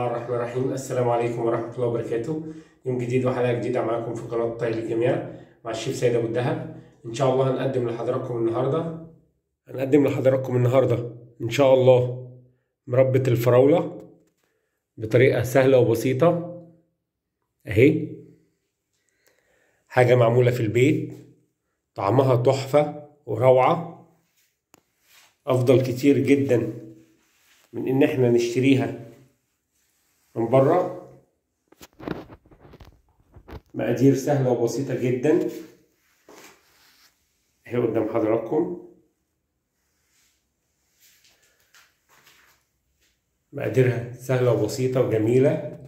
الرحمن الرحيم السلام عليكم ورحمة الله وبركاته يوم جديد وحلقة جديدة معاكم في قناة طيب الجميع مع الشيف سيد أبو الدهب إن شاء الله هنقدم لحضراتكم النهاردة هنقدم لحضراتكم النهاردة إن شاء الله مربى الفراولة بطريقة سهلة وبسيطة أهي حاجة معمولة في البيت طعمها تحفة وروعة أفضل كتير جدا من إن إحنا نشتريها من بره مقادير سهلة وبسيطة جدا اهي قدام حضراتكم مقاديرها سهلة وبسيطة وجميلة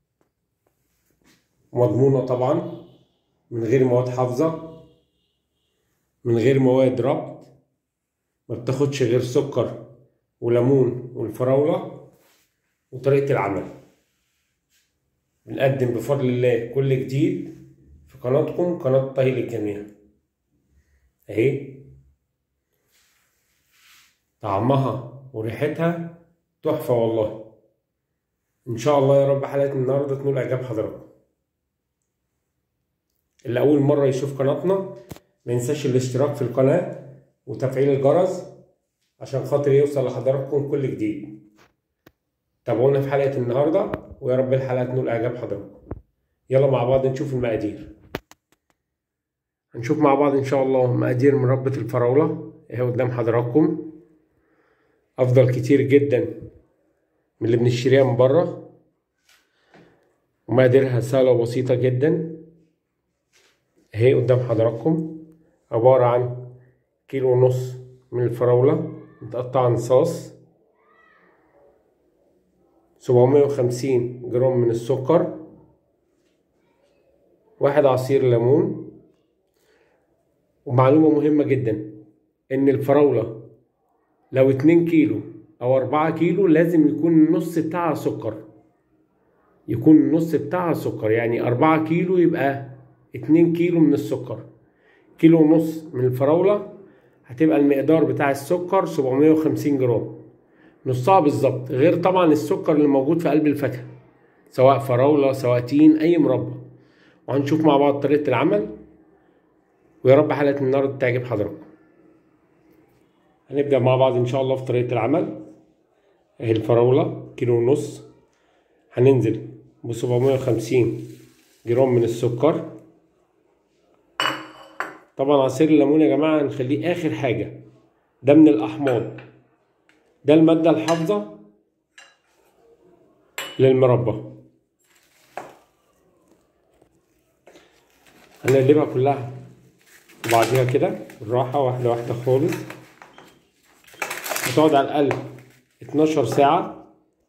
مضمونة طبعا من غير مواد حافظة من غير مواد ربط ما بتاخدش غير سكر وليمون والفراولة وطريقة العمل بنقدم بفضل الله كل جديد في قناتكم قناة طهي للجميع اهي طعمها وريحتها تحفة والله ان شاء الله يا رب حلقة النهاردة تنول اعجاب حضراتكم اللي اول مرة يشوف قناتنا ما ينساش الاشتراك في القناة وتفعيل الجرس عشان خاطر يوصل لحضراتكم كل جديد تابعونا في حلقة النهاردة ويا رب الحلقة تنول إعجاب حضراتكم يلا مع بعض نشوف المقادير هنشوف مع بعض إن شاء الله مقادير مربى الفراولة اهي قدام حضراتكم أفضل كتير جدا من اللي بنشتريها من بره ومقاديرها سهلة وبسيطة جدا اهي قدام حضراتكم عبارة عن كيلو ونص من الفراولة متقطعة نصاص سبعمية وخمسين جرام من السكر واحد عصير ليمون ومعلومة مهمة جدا إن الفراولة لو اتنين كيلو أو أربعة كيلو لازم يكون النص بتاعها سكر يكون النص بتاعها سكر يعني أربعة كيلو يبقى اتنين كيلو من السكر كيلو ونص من الفراولة هتبقى المقدار بتاع السكر 750 جرام نصها بالظبط غير طبعا السكر اللي موجود في قلب الفاكهة سواء فراولة سواء تين أي مربى وهنشوف مع بعض طريقة العمل ويا رب حلقة النهاردة تعجب حضراتكم هنبدأ مع بعض إن شاء الله في طريقة العمل أهي الفراولة كيلو ونص هننزل ب 750 جرام من السكر طبعا عصير الليمون يا جماعة هنخليه آخر حاجة ده من الأحماض ده المادة الحافظة للمربى هنقلبها كلها وبعديها كده بالراحة واحدة واحدة خالص هتقعد على الأقل 12 ساعة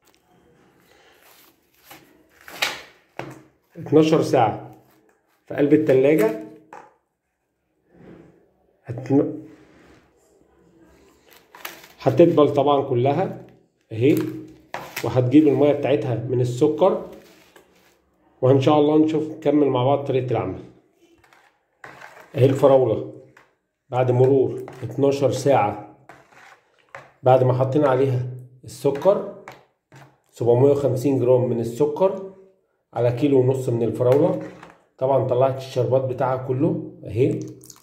12 ساعة في قلب التلاجة هتن... هتدبل طبعا كلها اهي وهتجيب الميه بتاعتها من السكر وان شاء الله نشوف نكمل مع بعض طريقه العمل اهي الفراوله بعد مرور 12 ساعه بعد ما حطينا عليها السكر 750 جرام من السكر على كيلو ونص من الفراوله طبعا طلعت الشربات بتاعها كله اهي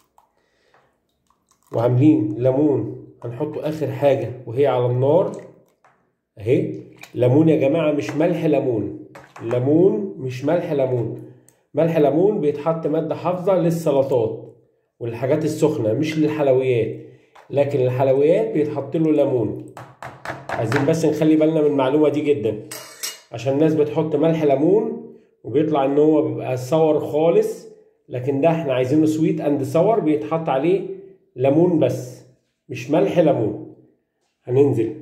وعاملين ليمون هنحطه اخر حاجه وهي على النار اهي ليمون يا جماعه مش ملح ليمون ليمون مش ملح ليمون ملح ليمون بيتحط ماده حافظه للسلطات والحاجات السخنه مش للحلويات لكن الحلويات بيتحط له ليمون عايزين بس نخلي بالنا من المعلومه دي جدا عشان الناس بتحط ملح ليمون وبيطلع ان هو بيبقى صور خالص لكن ده احنا عايزينه سويت اند صور بيتحط عليه ليمون بس مش ملح ليمون هننزل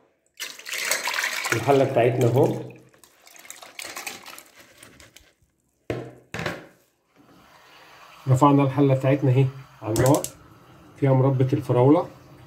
الحله بتاعتنا اهو رفعنا الحله بتاعتنا اهي على النار فيها مربى الفراوله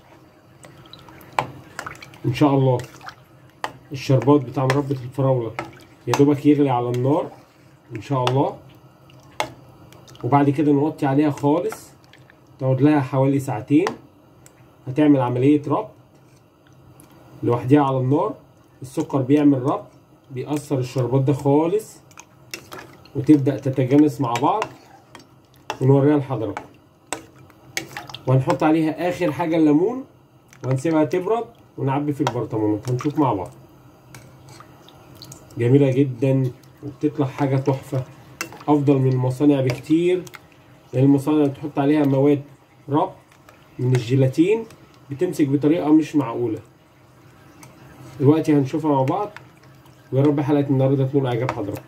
ان شاء الله الشربات بتاع مربى الفراوله يا دوبك يغلي على النار ان شاء الله وبعد كده نوطي عليها خالص تقعد لها حوالي ساعتين هتعمل عملية ربط لوحدها على النار السكر بيعمل ربط بيأثر الشربات ده خالص وتبدأ تتجانس مع بعض ونوريها لحضراتكم وهنحط عليها آخر حاجة الليمون وهنسيبها تبرد ونعبي في البرطمانات هنشوف مع بعض جميلة جدا وبتطلع حاجة تحفة أفضل من المصانع بكتير لأن المصانع بتحط عليها مواد ربط من الجيلاتين بتمسك بطريقة مش معقولة دلوقتي هنشوفها مع بعض ويا رب حلقة النهاردة تكون إعجاب حضراتكم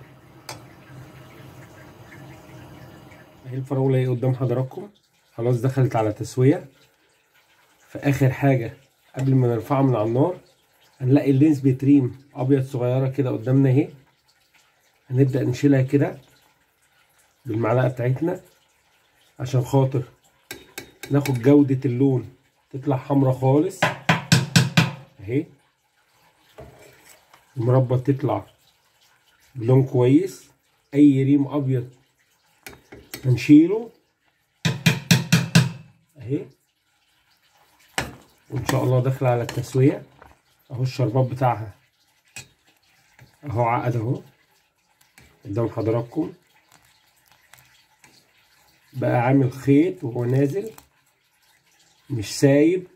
اهي الفراولة اهي قدام حضراتكم خلاص دخلت على تسوية فآخر حاجة قبل ما نرفعها من على النار هنلاقي اللينس بتريم أبيض صغيرة كده قدامنا اهي هنبدأ نشيلها كده بالمعلقة بتاعتنا عشان خاطر ناخد جودة اللون تطلع حمرا خالص اهي المربى تطلع بلون كويس اي ريم ابيض هنشيله اهي وان شاء الله داخله على التسويه اهو الشربات بتاعها اهو عقد اهو قدام حضراتكم بقى عامل خيط وهو نازل مش سايب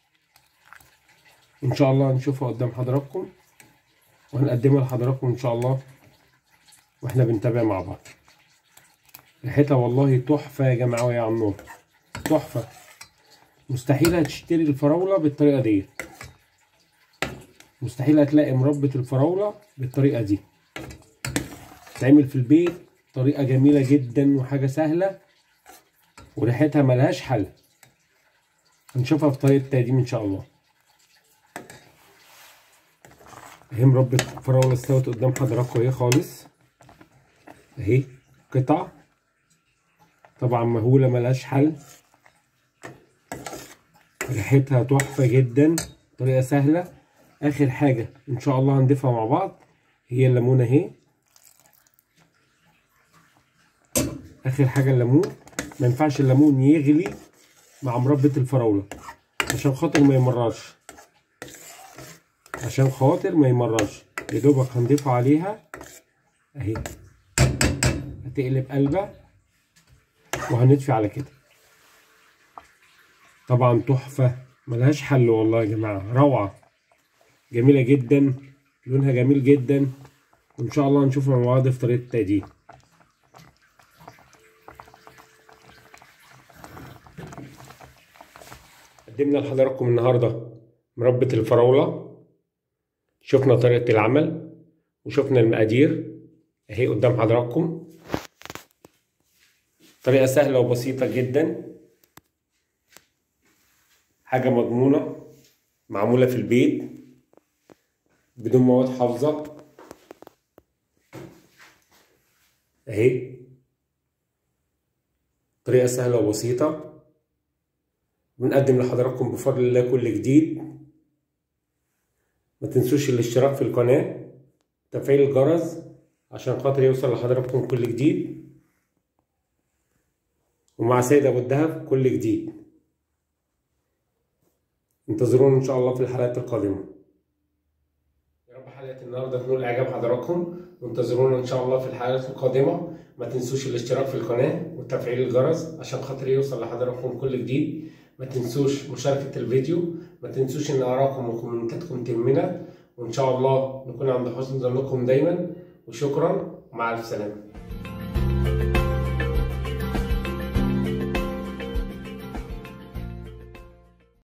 ان شاء الله هنشوفها قدام حضراتكم وهنقدمها لحضراتكم ان شاء الله واحنا بنتابع مع بعض ريحتها والله تحفه يا جماعه ويا عمور تحفه مستحيل هتشتري الفراوله بالطريقه دي مستحيل هتلاقي مربى الفراوله بالطريقه دي تعمل في البيت طريقه جميله جدا وحاجه سهله وريحتها ملهاش حل هنشوفها في طريقه التقديم ان شاء الله اهي مربى الفراوله استوت قدام حضراتكم اهي خالص اهي قطع طبعا مهوله ملهاش حل ريحتها تحفه جدا طريقه سهله اخر حاجه ان شاء الله هنضيفها مع بعض هي الليمونه اهي اخر حاجه الليمون ما ينفعش الليمون يغلي مع مربى الفراوله عشان خاطر ما يمررش عشان خاطر ما يمررش يا دوبك هنضيفه عليها اهي هتقلب قلبه وهنطفي على كده طبعا تحفه ملهاش حل والله يا جماعه روعه جميله جدا لونها جميل جدا وان شاء الله نشوفها مع بعض في طريقه التقديم قدمنا لحضراتكم النهارده مربى الفراوله شفنا طريقه العمل وشفنا المقادير اهي قدام حضراتكم طريقه سهله وبسيطه جدا حاجه مضمونه معموله في البيت بدون مواد حافظه اهي طريقه سهله وبسيطه بنقدم لحضراتكم بفضل الله كل جديد ما تنسوش الاشتراك في القناة تفعيل الجرس عشان خاطر يوصل لحضراتكم كل جديد ومع سيد ابو الدهب كل جديد انتظرونا ان شاء الله في الحلقات القادمة يا رب حلقة النهاردة تنول اعجاب حضراتكم وانتظرونا ان شاء الله في الحلقات القادمة ما تنسوش الاشتراك في القناة وتفعيل الجرس عشان خاطر يوصل لحضراتكم كل جديد ما تنسوش مشاركة الفيديو ما تنسوش ان ارائكم وكومنتاتكم تهمنا وان شاء الله نكون عند حسن ظنكم دايما وشكرا ومع الف سلامة